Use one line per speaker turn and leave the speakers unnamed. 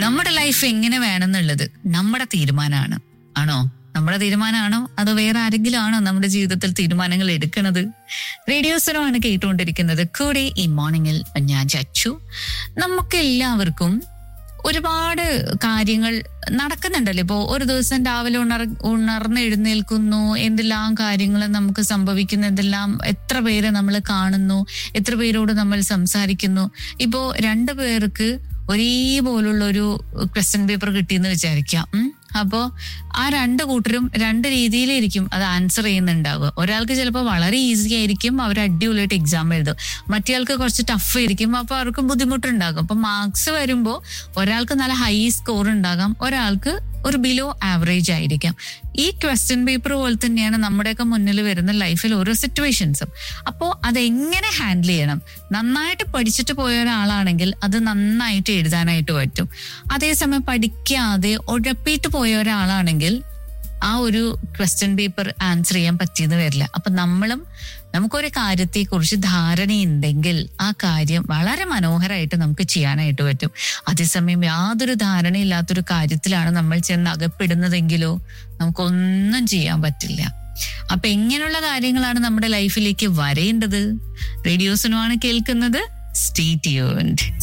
നമ്മുടെ ലൈഫ് എങ്ങനെ വേണമെന്നുള്ളത് നമ്മുടെ തീരുമാനമാണ് ആണോ നമ്മുടെ തീരുമാനമാണോ അതോ വേറെ ആരെങ്കിലും ആണോ നമ്മുടെ ജീവിതത്തിൽ തീരുമാനങ്ങൾ എടുക്കുന്നത് റേഡിയോസിനമാണ് കേട്ടുകൊണ്ടിരിക്കുന്നത് കൂടെ ഈ മോർണിംഗിൽ ഞാൻ ചച്ചു നമുക്ക് എല്ലാവർക്കും ഒരുപാട് കാര്യങ്ങൾ നടക്കുന്നുണ്ടല്ലോ ഇപ്പോൾ ഒരു ദിവസം രാവിലെ ഉണർ ഉണർന്ന് എഴുന്നേൽക്കുന്നു എന്തെല്ലാം കാര്യങ്ങൾ നമുക്ക് സംഭവിക്കുന്നു എന്തെല്ലാം എത്ര പേരെ നമ്മൾ കാണുന്നു എത്ര പേരോട് നമ്മൾ സംസാരിക്കുന്നു ഇപ്പോൾ രണ്ടു പേർക്ക് ഒരേപോലുള്ള ഒരു ക്വസ്റ്റ്യൻ പേപ്പർ കിട്ടിയെന്ന് വിചാരിക്കാം ഉം. അപ്പോ ആ രണ്ട് കൂട്ടരും രണ്ട് രീതിയിലായിരിക്കും അത് ആൻസർ ചെയ്യുന്നുണ്ടാവുക ഒരാൾക്ക് ചിലപ്പോൾ വളരെ ഈസി ആയിരിക്കും അവർ അടിപൊളിയായിട്ട് എക്സാം എഴുതും മറ്റേയാൾക്ക് കുറച്ച് ടഫ് ആയിരിക്കും അപ്പൊ അവർക്ക് ബുദ്ധിമുട്ടുണ്ടാകും അപ്പൊ മാർക്സ് വരുമ്പോൾ ഒരാൾക്ക് നല്ല ഹൈ സ്കോർ ഉണ്ടാകാം ഒരാൾക്ക് ഒരു ബിലോ ആവറേജ് ആയിരിക്കാം ഈ ക്വസ്റ്റ്യൻ പേപ്പർ പോലെ തന്നെയാണ് നമ്മുടെയൊക്കെ മുന്നിൽ വരുന്ന ലൈഫിൽ ഓരോ സിറ്റുവേഷൻസും അപ്പോൾ അതെങ്ങനെ ഹാൻഡിൽ ചെയ്യണം നന്നായിട്ട് പഠിച്ചിട്ട് പോയ ഒരാളാണെങ്കിൽ അത് നന്നായിട്ട് എഴുതാനായിട്ട് പറ്റും അതേസമയം പഠിക്കാതെ ഉഴപ്പിയിട്ട് പോയ ഒരാളാണെങ്കിൽ ആ ഒരു ക്വസ്റ്റ്യൻ പേപ്പർ ആൻസർ ചെയ്യാൻ പറ്റിയെന്ന് വരില്ല അപ്പൊ നമ്മളും നമുക്കൊരു കാര്യത്തെ കുറിച്ച് ധാരണയുണ്ടെങ്കിൽ ആ കാര്യം വളരെ മനോഹരമായിട്ട് നമുക്ക് ചെയ്യാനായിട്ട് പറ്റും അതേസമയം യാതൊരു ധാരണയില്ലാത്തൊരു കാര്യത്തിലാണ് നമ്മൾ ചെന്ന് അകപ്പെടുന്നതെങ്കിലോ നമുക്കൊന്നും ചെയ്യാൻ പറ്റില്ല അപ്പൊ എങ്ങനെയുള്ള കാര്യങ്ങളാണ് നമ്മുടെ ലൈഫിലേക്ക് വരേണ്ടത് റേഡിയോസിനുമാണ് കേൾക്കുന്നത് സ്റ്റേ ട്യൂൺഡ്